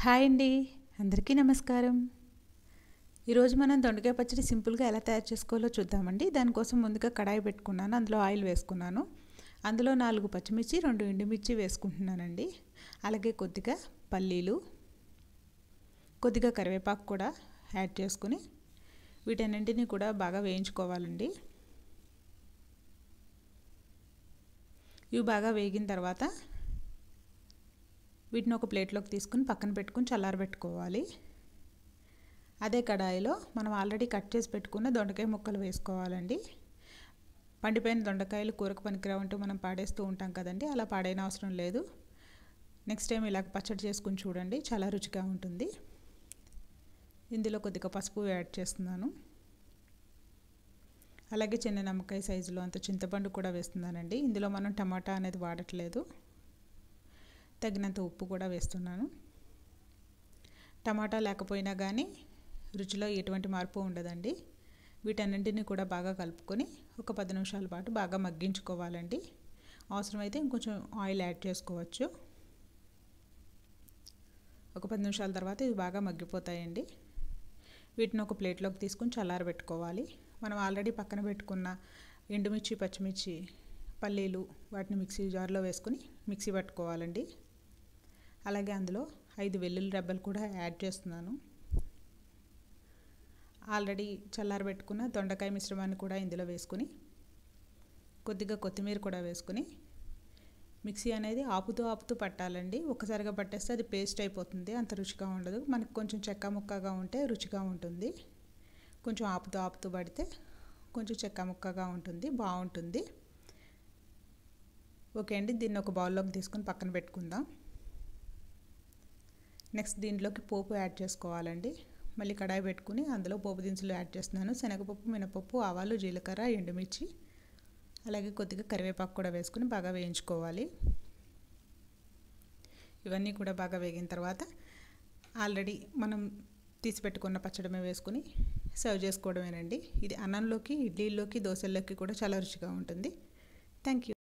hi అండి అందరికీ నమస్కారం ఈరోజు మనం దొండకాయ పచ్చడి సింపుల్గా ఎలా తయారు చేసుకోవాలో చూద్దామండి దానికోసం ముందుగా కడాయి పెట్టుకున్నాను అందులో ఆయిల్ వేసుకున్నాను అందులో నాలుగు పచ్చిమిర్చి రెండు ఎండుమిర్చి వేసుకుంటున్నానండి అలాగే కొద్దిగా పల్లీలు కొద్దిగా కరివేపాకు కూడా యాడ్ చేసుకుని వీటన్నింటినీ కూడా బాగా వేయించుకోవాలండి ఇవి బాగా వేగిన తర్వాత వీటిని ఒక ప్లేట్లోకి తీసుకుని పక్కన పెట్టుకుని చల్లారబెట్టుకోవాలి అదే కడాయిలో మనం ఆల్రెడీ కట్ చేసి పెట్టుకున్న దొండకాయ ముక్కలు వేసుకోవాలండి పండిపోయిన దొండకాయలు కూరకు పనికిరావంటూ మనం పాడేస్తూ ఉంటాం కదండి అలా పాడైన అవసరం లేదు నెక్స్ట్ టైం ఇలా పచ్చడి చేసుకుని చూడండి చాలా రుచిగా ఉంటుంది ఇందులో కొద్దిగా పసుపు యాడ్ చేస్తున్నాను అలాగే చిన్న నిమ్మకాయ సైజులో అంత చింతపండు కూడా వేస్తున్నానండి ఇందులో మనం టమాటా అనేది వాడట్లేదు తగినంత ఉప్పు కూడా వేస్తున్నాను టమాటా లేకపోయినా కానీ రుచిలో ఎటువంటి మార్పు ఉండదండి వీటన్నింటినీ కూడా బాగా కలుపుకొని ఒక పది నిమిషాల పాటు బాగా మగ్గించుకోవాలండి అవసరమైతే ఇంకొంచెం ఆయిల్ యాడ్ చేసుకోవచ్చు ఒక పది నిమిషాల తర్వాత ఇవి బాగా మగ్గిపోతాయండి వీటిని ఒక ప్లేట్లోకి తీసుకుని చల్లారబెట్టుకోవాలి మనం ఆల్రెడీ పక్కన పెట్టుకున్న ఎండుమిర్చి పచ్చిమిర్చి పల్లీలు వాటిని మిక్సీ జార్లో వేసుకుని మిక్సీ పట్టుకోవాలండి అలాగే అందులో ఐదు వెల్లుల్లి రెబ్బలు కూడా యాడ్ చేస్తున్నాను ఆల్రెడీ చల్లారబెట్టుకున్న దొండకాయ మిశ్రమాన్ని కూడా ఇందులో వేసుకుని కొద్దిగా కొత్తిమీర కూడా వేసుకుని మిక్సీ అనేది ఆపుతూ ఆపుతూ పట్టాలండి ఒకసారిగా పట్టేస్తే అది పేస్ట్ అయిపోతుంది అంత రుచిగా ఉండదు మనకు కొంచెం చెక్క ముక్కగా ఉంటే రుచిగా ఉంటుంది కొంచెం ఆపుతూ ఆపుతూ పడితే కొంచెం చెక్క ముక్కగా ఉంటుంది బాగుంటుంది ఓకే అండి దీన్ని ఒక బౌల్లోకి తీసుకొని పక్కన పెట్టుకుందాం నెక్స్ట్ దీంట్లోకి పోపు యాడ్ చేసుకోవాలండి మళ్ళీ కడాయి పెట్టుకుని అందులో పోపు దినుసులు యాడ్ చేస్తున్నాను శనగపప్పు మినపప్పు ఆవాలు జీలకర్ర ఎండుమిర్చి అలాగే కొద్దిగా కరివేపాకు కూడా వేసుకుని బాగా వేయించుకోవాలి ఇవన్నీ కూడా బాగా వేగిన తర్వాత ఆల్రెడీ మనం తీసి పెట్టుకున్న పచ్చడమే వేసుకుని సర్వ్ చేసుకోవడమేనండి ఇది అన్నంలోకి ఇడ్లీలోకి దోశల్లోకి కూడా చాలా రుచిగా ఉంటుంది థ్యాంక్ యూ